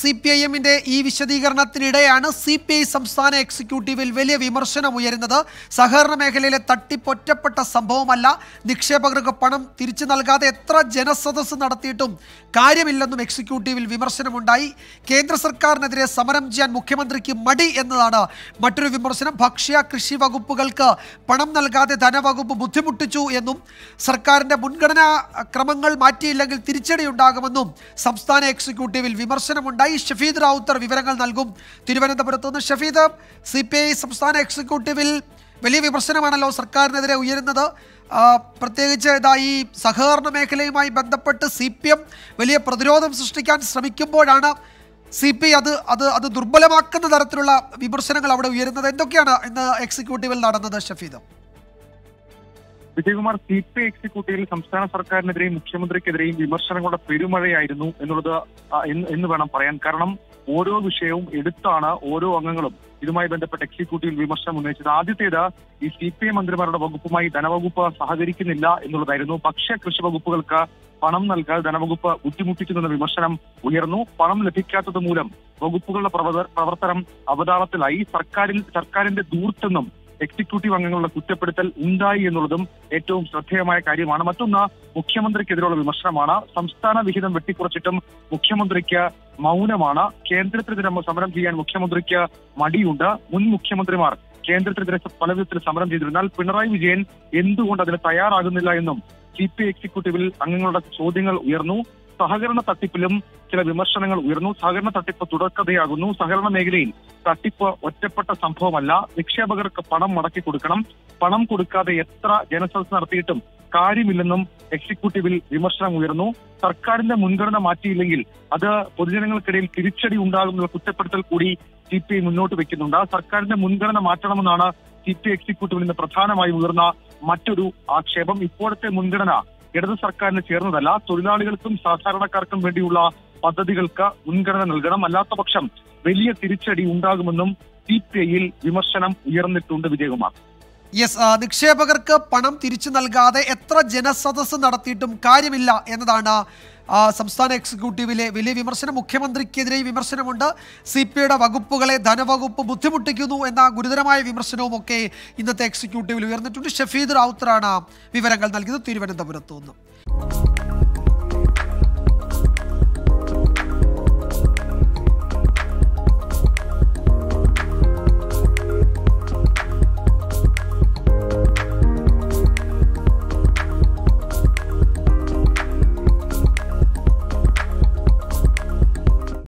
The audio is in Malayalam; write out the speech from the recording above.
സി പി ഐ എമ്മിന്റെ ഈ വിശദീകരണത്തിനിടെയാണ് സി പി ഐ സംസ്ഥാന എക്സിക്യൂട്ടീവിൽ വലിയ വിമർശനം ഉയരുന്നത് സഹകരണ മേഖലയിലെ തട്ടിപ്പൊറ്റപ്പെട്ട സംഭവമല്ല നിക്ഷേപകർക്ക് പണം തിരിച്ചു നൽകാതെ എത്ര ജനസദസ്സ് നടത്തിയിട്ടും കാര്യമില്ലെന്നും എക്സിക്യൂട്ടീവിൽ വിമർശനമുണ്ടായി കേന്ദ്ര സർക്കാരിനെതിരെ സമരം ചെയ്യാൻ മുഖ്യമന്ത്രിക്ക് മടി എന്നതാണ് മറ്റൊരു വിമർശനം ഭക്ഷ്യ കൃഷി വകുപ്പുകൾക്ക് പണം നൽകാതെ ധനവകുപ്പ് ബുദ്ധിമുട്ടിച്ചു എന്നും സർക്കാരിന്റെ മുൻഗണനാ ക്രമങ്ങൾ മാറ്റിയില്ലെങ്കിൽ തിരിച്ചടി ഉണ്ടാകുമെന്നും സംസ്ഥാന എക്സിക്യൂട്ടീവിൽ വിമർശനമുണ്ടായി ഷഫീദ് റാവുത്തർ വിവരങ്ങൾ നൽകും തിരുവനന്തപുരത്ത് നിന്ന് ഷഫീദ് സി പി ഐ സംസ്ഥാന എക്സിക്യൂട്ടീവിൽ വലിയ വിമർശനമാണല്ലോ സർക്കാരിനെതിരെ ഉയരുന്നത് ആ, പ്രത്യേകിച്ച് ഇതാ ഈ സഹകരണ മേഖലയുമായി ബന്ധപ്പെട്ട് സി പി എം വലിയ പ്രതിരോധം സൃഷ്ടിക്കാൻ ശ്രമിക്കുമ്പോഴാണ് സി പി ഐ അത് അത് അത് ദുർബലമാക്കുന്ന തരത്തിലുള്ള വിമർശനങ്ങൾ അവിടെ ഉയരുന്നത് എന്തൊക്കെയാണ് ഇന്ന് എക്സിക്യൂട്ടീവിൽ നടന്നത് Shafeed Vijayakumar C P I എക്സിക്യൂട്ടീവിൽ സംസ്ഥാന സർക്കാരിനെതിരെയും മുഖ്യമന്ത്രിക്കെതിരെയും വിമർശനങ്ങളുടെ പെരുമഴയായിരുന്നു എന്നുള്ളത് ആ, എന്ന് എന്ന് വേണം പറയാൻ കാരണം ഓരോ വിഷയവും എടുത്താണ് ഓരോ അംഗങ്ങളും ഇതുമായി ബന്ധപ്പെട്ട് എക്സിക്യൂട്ടീവിൽ വിമർശനം ഉന്നയിച്ചത് ആദ്യത്തേത് ഈ സി പി ഐ മന്ത്രിമാരുടെ വകുപ്പുമായി ധനവകുപ്പ് സഹകരിക്കുന്നില്ല എന്നുള്ളതായിരുന്നു ഭക്ഷ്യ കൃഷി വകുപ്പുകൾക്ക് പണം നൽകാതെ ധനവകുപ്പ് ബുദ്ധിമുട്ടിക്കുന്നെന്ന വിമർശനം ഉയർന്നു പണം ലഭിക്കാത്തത് മൂലം വകുപ്പുകളുടെ പ്രവർത്ത- പ്രവർത്തനം അവതാളത്തിലായി സർക്കാരിൽ സർക്കാരിന്റെ ദൂർത്തെന്നും എക്സിക്യൂട്ടീവ് അംഗങ്ങളുടെ കുറ്റപ്പെടുത്തൽ ഉണ്ടായി എന്നുള്ളതും ഏറ്റവും ശ്രദ്ധേയമായ കാര്യമാണ് മറ്റൊന്ന് മുഖ്യമന്ത്രിക്കെതിരെയുള്ള വിമർശനമാണ് സംസ്ഥാന വിഹിതം വെട്ടിക്കുറച്ചിട്ടും മുഖ്യമന്ത്രിക്ക് മൗനമാണ് കേന്ദ്രത്തിനെതിരെ സമരം ചെയ്യാൻ മുഖ്യമന്ത്രിക്ക് മടിയുണ്ട് മുൻ മുഖ്യമന്ത്രിമാർ കേന്ദ്രത്തിനെതിരെ പല വിധത്തിൽ സമരം ചെയ്തിരുന്നാൽ പിണറായി വിജയൻ എന്തുകൊണ്ട് അതിന് തയ്യാറാകുന്നില്ല എന്നും സി പി എക്സിക്യൂട്ടീവിൽ അംഗങ്ങളുടെ ചോദ്യങ്ങൾ ഉയർന്നു സഹകരണ തട്ടിപ്പിലും ചില വിമർശനങ്ങൾ ഉയർന്നു സഹകരണ തട്ടിപ്പ് തുടർക്കഥയാകുന്നു സഹകരണ മേഖലയിൽ തട്ടിപ്പ് ഒറ്റപ്പെട്ട സംഭവമല്ല നിക്ഷേപകർക്ക് പണം മടക്കി കൊടുക്കണം പണം കൊടുക്കാതെ എത്ര ജനസദസ് നടത്തിയിട്ടും കാര്യമില്ലെന്നും എക്സിക്യൂട്ടീവിൽ വിമർശനം ഉയർന്നു സർക്കാരിന്റെ മുൻഗണന മാറ്റിയില്ലെങ്കിൽ അത് പൊതുജനങ്ങൾക്കിടയിൽ തിരിച്ചടി ഉണ്ടാകുമെന്നുള്ള കുറ്റപ്പെടുത്തൽ കൂടി സി പി ഐ മുന്നോട്ട് വെക്കുന്നുണ്ട് സർക്കാരിന്റെ മുൻഗണന മാറ്റണമെന്നാണ് സി പി ഐ എക്സിക്യൂട്ടീവിൽ നിന്ന് പ്രധാനമായും ഉയർന്ന മറ്റൊരു ആക്ഷേപം ഇപ്പോഴത്തെ മുൻഗണന ഇടത് സർക്കാരിന് ചേർന്നതല്ല തൊഴിലാളികൾക്കും സാധാരണക്കാർക്കും വേണ്ടിയുള്ള പദ്ധതികൾക്ക് മുൻഗണന നൽകണം അല്ലാത്ത പക്ഷം വലിയ തിരിച്ചടി ഉണ്ടാകുമെന്നും സി പി ഐയിൽ വിമർശനം ഉയർന്നിട്ടുണ്ട് വിജയകുമാർ യെസ് ആ, നിക്ഷേപകർക്ക് പണം തിരിച്ചു നൽകാതെ എത്ര ജനസദസ്സ് നടത്തിയിട്ടും കാര്യമില്ല എന്നതാണ് ആ, സംസ്ഥാന എക്സിക്യൂട്ടീവിലെ വലിയ വിമർശനം മുഖ്യമന്ത്രിക്കെതിരെ വിമർശനമുണ്ട് സി പി ഐയുടെ വകുപ്പുകളെ ധനവകുപ്പ് ബുദ്ധിമുട്ടിക്കുന്നു എന്ന ഗുരുതരമായ വിമർശനവും ഒക്കെ ഇന്നത്തെ എക്സിക്യൂട്ടീവിൽ ഉയർന്നിട്ടുണ്ട് ഷഫീദ് റാവുത്തറാണ് വിവരങ്ങൾ നൽകിയത് തിരുവനന്തപുരത്തു നിന്നും